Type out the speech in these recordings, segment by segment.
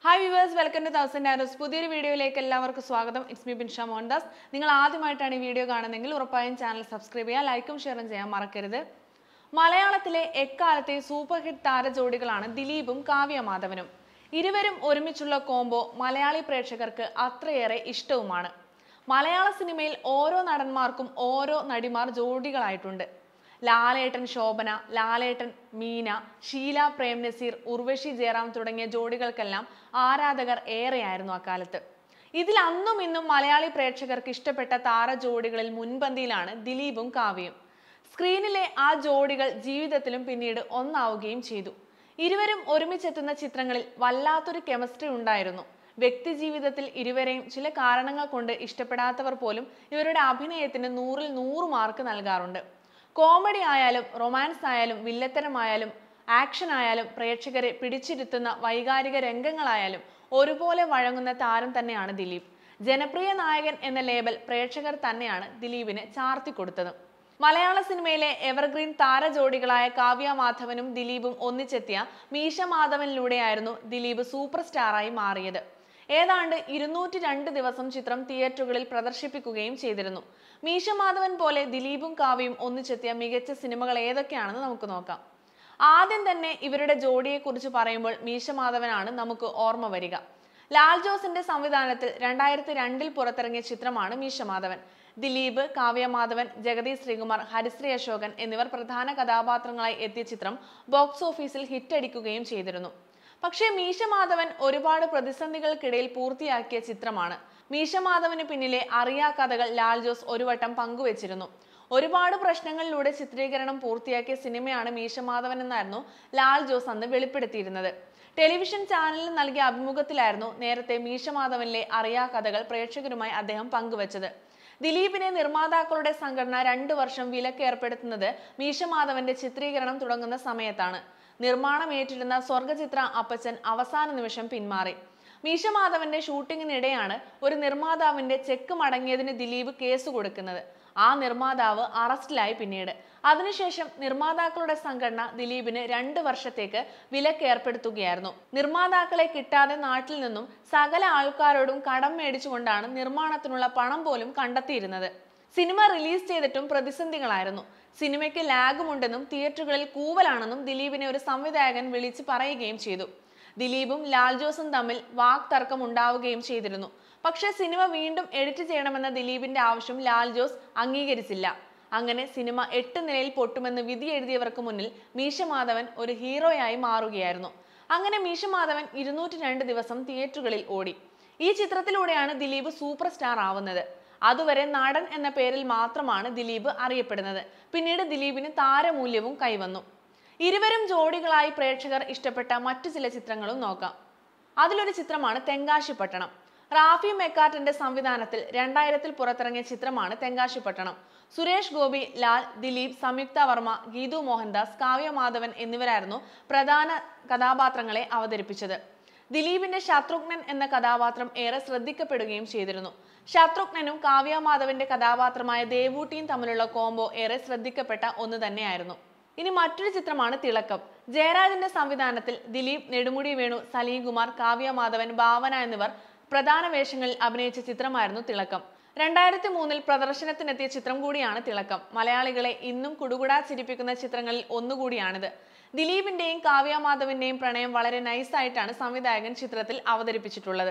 hi viewers welcome to thousand arrows പുതിയൊരു വീഡിയോയിലേക്ക് എല്ലാവർക്കും സ്വാഗതം ഇറ്റ്സ് മീ ബിൻഷ മോഹൻദാസ് നിങ്ങൾ ആദ്യമായിട്ടാണ് ഈ വീഡിയോ കാണുന്നതെങ്കിൽ ഉറപ്പായും ചാനൽ സബ്സ്ക്രൈബ് ചെയ്യുക ലൈക്കും ഷെയറും ചെയ്യാൻ മറക്കരുത് മലയാളത്തിലെ എക്കാലത്തെ സൂപ്പർ ഹിറ്റ് താരജോഡികളാണ് ദിലീപും കാവ്യ മാധവനും ഇരുവരും ഒരുമിച്ചുള്ള കോംബോ മലയാളി പ്രേക്ഷകർക്ക് അത്രയേറെ ഇഷ്ടവുമാണ് മലയാള സിനിമയിൽ ഓരോ നടന്മാർക്കും ഓരോ നടിമാർ ജോഡികളായിട്ടുണ്ട് ലാലേട്ടൻ ശോഭന ലാലേട്ടൻ മീന ഷീല പ്രേം നസീർ ഉർവശി ജയറാം തുടങ്ങിയ ജോഡികൾക്കെല്ലാം ആരാധകർ ഏറെയായിരുന്നു അക്കാലത്ത് ഇതിൽ അന്നും ഇന്നും മലയാളി പ്രേക്ഷകർക്ക് ഇഷ്ടപ്പെട്ട താര ജോഡികളിൽ മുൻപന്തിയിലാണ് ദിലീപും കാവ്യയും സ്ക്രീനിലെ ആ ജോഡികൾ ജീവിതത്തിലും പിന്നീട് ഒന്നാവുകയും ചെയ്തു ഇരുവരും ഒരുമിച്ചെത്തുന്ന ചിത്രങ്ങളിൽ വല്ലാത്തൊരു കെമിസ്ട്രി ഉണ്ടായിരുന്നു വ്യക്തി ജീവിതത്തിൽ ഇരുവരെയും ചില കാരണങ്ങൾ കൊണ്ട് ഇഷ്ടപ്പെടാത്തവർ പോലും ഇവരുടെ അഭിനയത്തിന് നൂറിൽ നൂറ് മാർക്ക് നൽകാറുണ്ട് കോമഡി ആയാലും റൊമാൻസ് ആയാലും വില്ലത്തരമായാലും ആക്ഷൻ ആയാലും പ്രേക്ഷകരെ പിടിച്ചിരുത്തുന്ന വൈകാരിക രംഗങ്ങളായാലും ഒരുപോലെ വഴങ്ങുന്ന താരം തന്നെയാണ് ദിലീപ് ജനപ്രിയ നായകൻ എന്ന ലേബൽ പ്രേക്ഷകർ തന്നെയാണ് ദിലീപിന് ചാർത്തിക്കൊടുത്തത് മലയാള സിനിമയിലെ എവർഗ്രീൻ താരജോഡികളായ കാവ്യ മാധവനും ദിലീപും ഒന്നിച്ചെത്തിയ മീശ മാധവനിലൂടെയായിരുന്നു ദിലീപ് സൂപ്പർ സ്റ്റാറായി മാറിയത് ഏതാണ്ട് ഇരുന്നൂറ്റി രണ്ട് ദിവസം ചിത്രം തിയേറ്ററുകളിൽ പ്രദർശിപ്പിക്കുകയും ചെയ്തിരുന്നു മീശ മാധവൻ പോലെ ദിലീപും കാവ്യയും ഒന്നിച്ചെത്തിയ മികച്ച സിനിമകൾ ഏതൊക്കെയാണെന്ന് നമുക്ക് നോക്കാം ആദ്യം തന്നെ ഇവരുടെ ജോഡിയെക്കുറിച്ച് പറയുമ്പോൾ മീശ മാധവനാണ് നമുക്ക് ഓർമ്മ വരിക ലാൽ ജോസിന്റെ സംവിധാനത്തിൽ രണ്ടായിരത്തി രണ്ടിൽ പുറത്തിറങ്ങിയ ചിത്രമാണ് മീശ മാധവൻ ദിലീപ് കാവ്യ മാധവൻ ജഗതി ശ്രീകുമാർ ഹരിശ്രീ അശോകൻ എന്നിവർ പ്രധാന കഥാപാത്രങ്ങളായി എത്തിയ ചിത്രം ബോക്സ് ഓഫീസിൽ ഹിറ്റടിക്കുകയും ചെയ്തിരുന്നു പക്ഷേ മീശ മാധവൻ ഒരുപാട് പ്രതിസന്ധികൾക്കിടയിൽ പൂർത്തിയാക്കിയ ചിത്രമാണ് മീശ മാധവന് പിന്നിലെ അറിയാ കഥകൾ ലാൽ ജോസ് ഒരു വട്ടം പങ്കുവച്ചിരുന്നു ഒരുപാട് പ്രശ്നങ്ങളിലൂടെ ചിത്രീകരണം പൂർത്തിയാക്കിയ സിനിമയാണ് മീശ മാധവൻ എന്നായിരുന്നു ലാൽ ജോസ് അന്ന് വെളിപ്പെടുത്തിയിരുന്നത് ടെലിവിഷൻ ചാനലിൽ നൽകിയ അഭിമുഖത്തിലായിരുന്നു നേരത്തെ മീശ മാധവനിലെ അറിയാ കഥകൾ പ്രേക്ഷകരുമായി അദ്ദേഹം പങ്കുവച്ചത് ദിലീപിനെ നിർമ്മാതാക്കളുടെ സംഘടന രണ്ടു വർഷം വിലക്ക് ഏർപ്പെടുത്തുന്നത് മീശ മാധവന്റെ ചിത്രീകരണം തുടങ്ങുന്ന സമയത്താണ് നിർമ്മാണം ഏറ്റിരുന്ന സ്വർഗചിത്ര അപ്പച്ചൻ അവസാന നിമിഷം പിന്മാറി മീശ മാധവന്റെ ഷൂട്ടിങ്ങിനിടെയാണ് ഒരു നിർമ്മാതാവിന്റെ ചെക്ക് മടങ്ങിയതിന് ദിലീപ് കേസ് കൊടുക്കുന്നത് ആ നിർമ്മാതാവ് അറസ്റ്റിലായി പിന്നീട് അതിനുശേഷം നിർമ്മാതാക്കളുടെ സംഘടന ദിലീപിന് രണ്ട് വർഷത്തേക്ക് വിലക്ക് ഏർപ്പെടുത്തുകയായിരുന്നു നിർമ്മാതാക്കളെ കിട്ടാതെ നാട്ടിൽ നിന്നും സകല ആൾക്കാരോടും കടം മേടിച്ചുകൊണ്ടാണ് നിർമ്മാണത്തിനുള്ള പണം പോലും കണ്ടെത്തിയിരുന്നത് സിനിമ റിലീസ് ചെയ്തിട്ടും പ്രതിസന്ധികളായിരുന്നു സിനിമയ്ക്ക് ലാഗുമുണ്ടെന്നും തിയേറ്ററുകളിൽ കൂവലാണെന്നും ദിലീപിനെ ഒരു സംവിധായകൻ വിളിച്ച് പറയുകയും ചെയ്തു ദിലീപും ലാൽ ജോസും തമ്മിൽ വാക് തർക്കം ഉണ്ടാവുകയും ചെയ്തിരുന്നു പക്ഷേ സിനിമ വീണ്ടും എഡിറ്റ് ചെയ്യണമെന്ന ദിലീപിന്റെ ആവശ്യം ലാൽ ജോസ് അംഗീകരിച്ചില്ല അങ്ങനെ സിനിമ എട്ട് നിലയിൽ പൊട്ടുമെന്ന് വിധി എഴുതിയവർക്ക് മുന്നിൽ മീശ മാധവൻ ഒരു ഹീറോയായി മാറുകയായിരുന്നു അങ്ങനെ മീശ മാധവൻ ഇരുന്നൂറ്റി രണ്ട് ദിവസം തിയേറ്ററുകളിൽ ഓടി ഈ ചിത്രത്തിലൂടെയാണ് ദിലീപ് സൂപ്പർ സ്റ്റാർ ആവുന്നത് അതുവരെ നടൻ എന്ന പേരിൽ മാത്രമാണ് ദിലീപ് അറിയപ്പെടുന്നത് പിന്നീട് ദിലീപിന് താരമൂല്യവും കൈവന്നു ഇരുവരും ജോഡികളായി പ്രേക്ഷകർ ഇഷ്ടപ്പെട്ട മറ്റു ചില ചിത്രങ്ങളും നോക്കാം അതിലൊരു ചിത്രമാണ് തെങ്കാശിപ്പട്ടണം റാഫി മെക്കാർട്ടിന്റെ സംവിധാനത്തിൽ രണ്ടായിരത്തിൽ പുറത്തിറങ്ങിയ ചിത്രമാണ് തെങ്കാശിപ്പട്ടണം സുരേഷ് ഗോപി ലാൽ ദിലീപ് സംയുക്ത വർമ്മ ഗീതു മോഹൻദാസ് കാവ്യ മാധവൻ എന്നിവരായിരുന്നു പ്രധാന കഥാപാത്രങ്ങളെ അവതരിപ്പിച്ചത് ദിലീപിന്റെ ശത്രുഘ്നൻ എന്ന കഥാപാത്രം ഏറെ ശ്രദ്ധിക്കപ്പെടുകയും ചെയ്തിരുന്നു ശത്രുഘ്നനും കാവ്യ മാധവന്റെ കഥാപാത്രമായ ദേവൂട്ടിയും തമ്മിലുള്ള കോംബോ ഏറെ ശ്രദ്ധിക്കപ്പെട്ട ഒന്ന് തന്നെയായിരുന്നു ഇനി മറ്റൊരു ചിത്രമാണ് തിളക്കം ജയരാജന്റെ സംവിധാനത്തിൽ ദിലീപ് നെടുമുടി വേണു സലീം കുമാർ കാവ്യ മാധവൻ ഭാവന എന്നിവർ പ്രധാന വേഷങ്ങളിൽ അഭിനയിച്ച ചിത്രമായിരുന്നു തിളക്കം രണ്ടായിരത്തി മൂന്നിൽ പ്രദർശനത്തിനെത്തിയ ചിത്രം കൂടിയാണ് തിളക്കം മലയാളികളെ ഇന്നും കുടുകുടാ ചിരിപ്പിക്കുന്ന ചിത്രങ്ങളിൽ ഒന്നുകൂടിയാണിത് ദിലീപിന്റെയും കാവ്യ മാധവന്റെയും പ്രണയം വളരെ നൈസായിട്ടാണ് സംവിധായകൻ ചിത്രത്തിൽ അവതരിപ്പിച്ചിട്ടുള്ളത്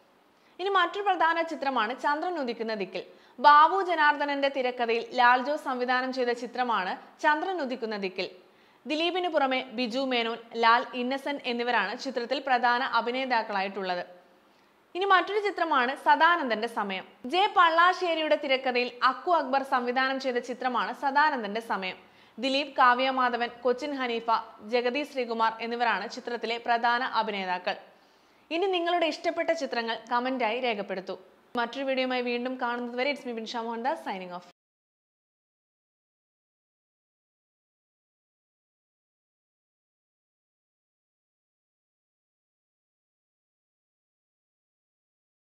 ഇനി മറ്റൊരു പ്രധാന ചിത്രമാണ് ചന്ദ്രൻ ഉദിക്കുന്ന ദിക്കിൽ ബാബു ജനാർദ്ദനന്റെ തിരക്കഥയിൽ ലാൽ ജോസ് സംവിധാനം ചെയ്ത ചിത്രമാണ് ചന്ദ്രൻ ഉദിക്കുന്ന ദിക്കിൽ ദിലീപിന് പുറമെ ബിജു മേനോൻ ലാൽ ഇന്നസെന്റ് എന്നിവരാണ് ചിത്രത്തിൽ പ്രധാന അഭിനേതാക്കളായിട്ടുള്ളത് ഇനി മറ്റൊരു ചിത്രമാണ് സദാനന്ദന്റെ സമയം ജെ പള്ളാശ്ശേരിയുടെ തിരക്കഥയിൽ അക്കു അക്ബർ സംവിധാനം ചെയ്ത ചിത്രമാണ് സദാനന്ദന്റെ സമയം ദിലീപ് കാവ്യ മാധവൻ കൊച്ചിൻ ഹനീഫ ജഗതി ശ്രീകുമാർ എന്നിവരാണ് ചിത്രത്തിലെ പ്രധാന അഭിനേതാക്കൾ ഇനി നിങ്ങളുടെ ഇഷ്ടപ്പെട്ട ചിത്രങ്ങൾ കമന്റായി രേഖപ്പെടുത്തൂ മറ്റൊരു വീഡിയോയുമായി വീണ്ടും കാണുന്നത് വരെ it's me Binsha Mohandas signing of